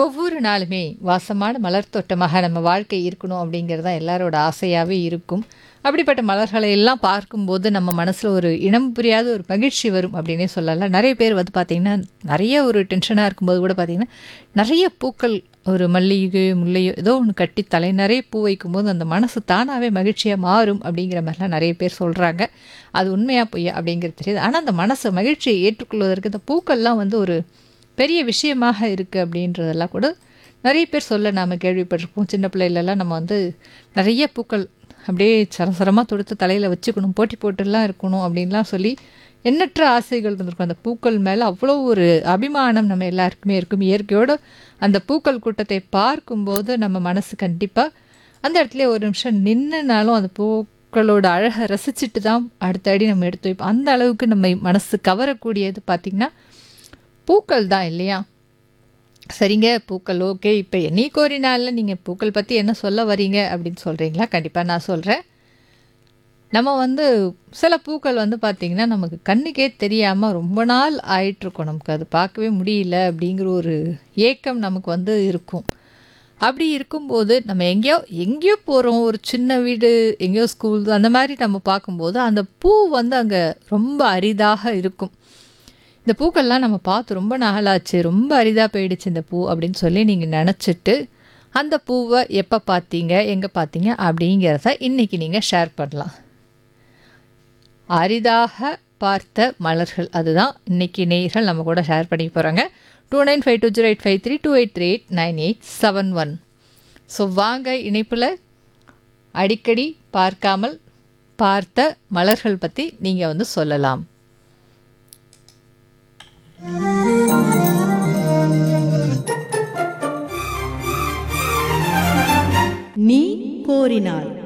ஒவ்வொரு நாளுமே வாசமான மலர் தோட்டமாக நம்ம வாழ்க்கை இருக்கணும் அப்படிங்கிறது தான் எல்லாரோட ஆசையாகவே இருக்கும் அப்படிப்பட்ட மலர்களை எல்லாம் பார்க்கும்போது நம்ம மனசில் ஒரு இனம் புரியாத ஒரு மகிழ்ச்சி வரும் அப்படின்னே சொல்லலாம் நிறைய பேர் வந்து பார்த்திங்கன்னா நிறைய ஒரு டென்ஷனாக இருக்கும்போது கூட பார்த்திங்கன்னா நிறைய பூக்கள் ஒரு மல்லிகை முல்லையோ ஏதோ ஒன்று கட்டி தலை நிறைய பூ வைக்கும்போது அந்த மனசு தானாகவே மகிழ்ச்சியாக மாறும் அப்படிங்கிற மாதிரிலாம் நிறைய பேர் சொல்கிறாங்க அது உண்மையாக பொய்யா அப்படிங்கிறது தெரியாது ஆனால் அந்த மனசு மகிழ்ச்சியை ஏற்றுக்கொள்வதற்கு இந்த பூக்கள்லாம் வந்து ஒரு பெரிய விஷயமாக இருக்குது அப்படின்றதெல்லாம் கூட நிறைய பேர் சொல்ல நாம் கேள்விப்பட்டிருப்போம் சின்ன பிள்ளையிலலாம் நம்ம வந்து நிறைய பூக்கள் அப்படியே சரசரமாக தொடுத்து தலையில் வச்சுக்கணும் போட்டி போட்டுலாம் இருக்கணும் அப்படின்லாம் சொல்லி எண்ணற்ற ஆசைகள் இருந்திருக்கும் அந்த பூக்கள் மேலே அவ்வளோ ஒரு அபிமானம் நம்ம எல்லாருக்குமே இருக்கும் இயற்கையோடு அந்த பூக்கள் கூட்டத்தை பார்க்கும்போது நம்ம மனசு கண்டிப்பாக அந்த இடத்துல ஒரு நிமிஷம் நின்றுனாலும் அந்த பூக்களோட அழகை ரசிச்சுட்டு தான் அடுத்த அடி நம்ம எடுத்து வைப்போம் அந்த அளவுக்கு நம்ம மனசு கவரக்கூடியது பார்த்திங்கன்னா பூக்கள் தான் இல்லையா சரிங்க பூக்கள் ஓகே இப்போ என்னை கோரினால நீங்கள் பூக்கள் பற்றி என்ன சொல்ல வரீங்க அப்படின்னு சொல்கிறீங்களா கண்டிப்பாக நான் சொல்கிறேன் நம்ம வந்து சில பூக்கள் வந்து பார்த்திங்கன்னா நமக்கு கண்ணுக்கே தெரியாமல் ரொம்ப நாள் ஆயிட்டுருக்கோம் நமக்கு அது பார்க்கவே முடியல அப்படிங்கிற ஒரு ஏக்கம் நமக்கு வந்து இருக்கும் அப்படி இருக்கும்போது நம்ம எங்கேயோ எங்கேயோ போகிறோம் ஒரு சின்ன வீடு எங்கேயோ ஸ்கூல் அந்த மாதிரி நம்ம பார்க்கும்போது அந்த பூ வந்து அங்கே ரொம்ப அரிதாக இருக்கும் இந்த பூக்கள்லாம் நம்ம பார்த்து ரொம்ப நாளாச்சு ரொம்ப அரிதாக போயிடுச்சு இந்த பூ அப்படின்னு சொல்லி நீங்கள் நினச்சிட்டு அந்த பூவை எப்போ பார்த்தீங்க எங்கே பார்த்தீங்க அப்படிங்கிறத இன்றைக்கி நீங்கள் ஷேர் பண்ணலாம் அரிதாக பார்த்த மலர்கள் அதுதான் இன்னைக்கு நேயர்கள் நம்ம கூட ஷேர் பண்ணி போகிறாங்க two nine five two zero eight five three two eight three eight nine eight seven one so வாங்க இணைப்பில் அடிக்கடி பார்க்காமல் பார்த்த மலர்கள் பற்றி நீங்கள் வந்து சொல்லலாம் நீ கோரினாய்